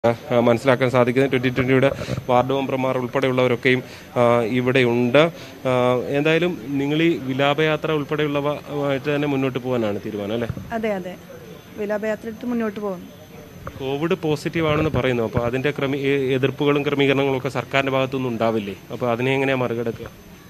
ആ, മനസ്സിലാക്കാൻ സാധിക്കുന്നത് ട്വൻ്റി ട്വൻ്റിയുടെ വാർഡ് മെമ്പർമാർ ഉൾപ്പെടെയുള്ളവരൊക്കെയും ആ, ഇവിടെയുണ്ട് ആ, എന്തായാലും നിങ്ങൾ ഈ വിലാപയാത്ര ഉൾപ്പെടെയുള്ളവ ആയിട്ട് തന്നെ മുന്നോട്ട് പോകാനാണ് തീരുമാനം അല്ലേ അതെ അതെ വിലാപയാത്ര എടുത്ത് മുന്നോട്ട് പോകുന്നു കോവിഡ് പോസിറ്റീവ് ആണെന്ന് പറയുന്നു അപ്പോൾ അതിൻ്റെ ക്രമീ എ- എതിർപ്പുകളും ക്രമീകരണങ്ങളും ഒക്കെ സർക്കാരിൻ്റെ ഭാഗത്തുനിന്ന് ഉണ്ടാവില്ലേ അപ്പോൾ അതിനെ എങ്ങനെയാണ് മറികടക്കുക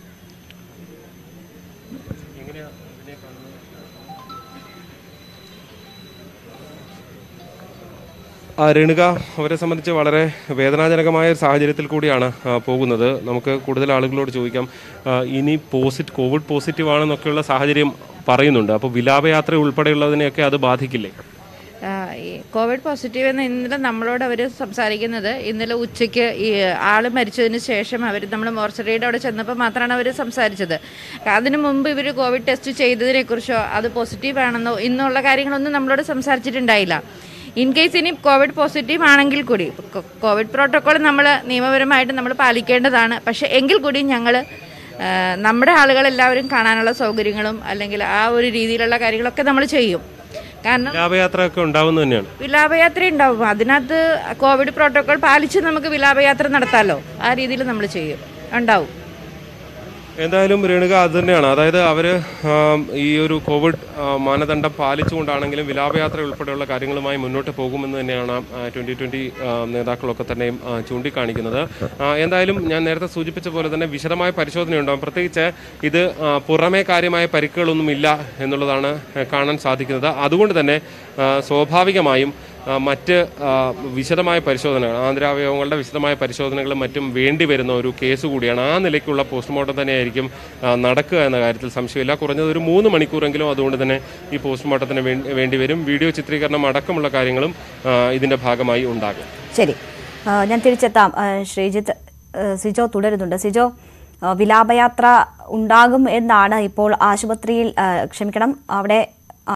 ആ, രേണുക അവരെ സംബന്ധിച്ച് വളരെ വേദനാജനകമായ ഒരു സാഹചര്യത്തിൽ കൂടിയാണ് ആ, പോകുന്നത് നമുക്ക് കൂടുതൽ ആളുകളോട് ചോദിക്കാം ആ, ഇനി പോസിറ്റ് കോവിഡ് പോസിറ്റീവ് ആണെന്നൊക്കെയുള്ള സാഹചര്യം പറയുന്നുണ്ട് അപ്പോൾ വിലാപയാത്ര ഉൾപ്പെടെയുള്ളതിനെയൊക്കെ അത് ബാധിക്കില്ലേ ആ, ഈ കോവിഡ് പോസിറ്റീവ് എന്ന് ഇന്നലെ നമ്മളോട് അവർ സംസാരിക്കുന്നത് ഇന്നലെ ഉച്ചയ്ക്ക് ഈ ആൾ മരിച്ചതിന് ശേഷം അവർ നമ്മൾ മോർച്ചറിയുടെ അവിടെ ചെന്നപ്പോൾ മാത്രമാണ് അവർ സംസാരിച്ചത് അതിനു മുമ്പ് ഇവർ കോവിഡ് ടെസ്റ്റ് ചെയ്തതിനെക്കുറിച്ചോ അത് പോസിറ്റീവ് ആണെന്നോ ഇന്നുള്ള കാര്യങ്ങളൊന്നും നമ്മളോട് സംസാരിച്ചിട്ടുണ്ടായില്ല ഇൻ കേസ് ഇനി കോവിഡ് പോസിറ്റീവ് ആണെങ്കിൽ കൂടി കോ- കോവിഡ് പ്രോട്ടോക്കോൾ നമ്മൾ നിയമപരമായിട്ട് നമ്മൾ പാലിക്കേണ്ടതാണ് പക്ഷേ എങ്കിൽ കൂടി ഞങ്ങൾ നമ്മുടെ ആളുകളെല്ലാവരും കാണാനുള്ള സൗകര്യങ്ങളും അല്ലെങ്കിൽ ആ ഒരു രീതിയിലുള്ള കാര്യങ്ങളൊക്കെ നമ്മൾ ചെയ്യും കാരണം വിലാപയാത്ര ഒക്കെ ഉണ്ടാവുന്നത് തന്നെയാണ് വിലാപയാത്ര ഉണ്ടാവും അതിനകത്ത് കോവിഡ് പ്രോട്ടോകോൾ പാലിച്ച് നമുക്ക് വിലാപയാത്ര നടത്താമല്ലോ ആ രീതിയിൽ നമ്മൾ ചെയ്യും ഉണ്ടാവും എന്തായാലും രേണുക അത് തന്നെയാണ് അതായത് അവർ ഈ ഒരു കോവിഡ് ആ, മാനദണ്ഡം പാലിച്ചുകൊണ്ടാണെങ്കിലും വിലാപയാത്ര ഉൾപ്പെടെയുള്ള കാര്യങ്ങളുമായി മുന്നോട്ട് പോകുമെന്ന് തന്നെയാണ് ട്വൻ്റി ട്വൻ്റി നേതാക്കളൊക്കെ തന്നെയും ആ, ചൂണ്ടിക്കാണിക്കുന്നത് ആ, എന്തായാലും ഞാൻ നേരത്തെ സൂചിപ്പിച്ച പോലെ തന്നെ വിശദമായ പരിശോധനയുണ്ടാകും പ്രത്യേകിച്ച് ഇത് ആ, പുറമേ കാര്യമായ പരിക്കുകളൊന്നുമില്ല എന്നുള്ളതാണ് ആ, കാണാൻ സാധിക്കുന്നത് അതുകൊണ്ട് തന്നെ ആ, സ്വാഭാവികമായും ആ, മറ്റ് ആ, വിശദമായ പരിശോധനകൾ ആന്തരാവയവങ്ങളുടെ വിശദമായ പരിശോധനകളും മറ്റും വേണ്ടി വരുന്ന ഒരു കേസ് കൂടിയാണ് ആ നിലയ്ക്കുള്ള പോസ്റ്റ്മോർട്ടം തന്നെയായിരിക്കും ആ, നടക്കുക എന്ന കാര്യത്തിൽ സംശയമില്ല കുറഞ്ഞത് ഒരു മൂന്ന് മണിക്കൂറെങ്കിലും അതുകൊണ്ട് തന്നെ ഈ പോസ്റ്റ്മോർട്ടത്തിന് വേണ്ടി വേണ്ടി വരും വീഡിയോ ചിത്രീകരണം അടക്കമുള്ള കാര്യങ്ങളും ആ, ഇതിന്റെ ഭാഗമായി ഉണ്ടാകും ശരി ആ, ഞാൻ തിരിച്ചെത്താം ആ, ശ്രീജിത്ത് ആ, സിജോ തുടരുന്നുണ്ട് സിജോ ആ, വിലാപയാത്ര ഉണ്ടാകും എന്നാണ് ഇപ്പോൾ ആശുപത്രിയിൽ ആ, ക്ഷമിക്കണം അവിടെ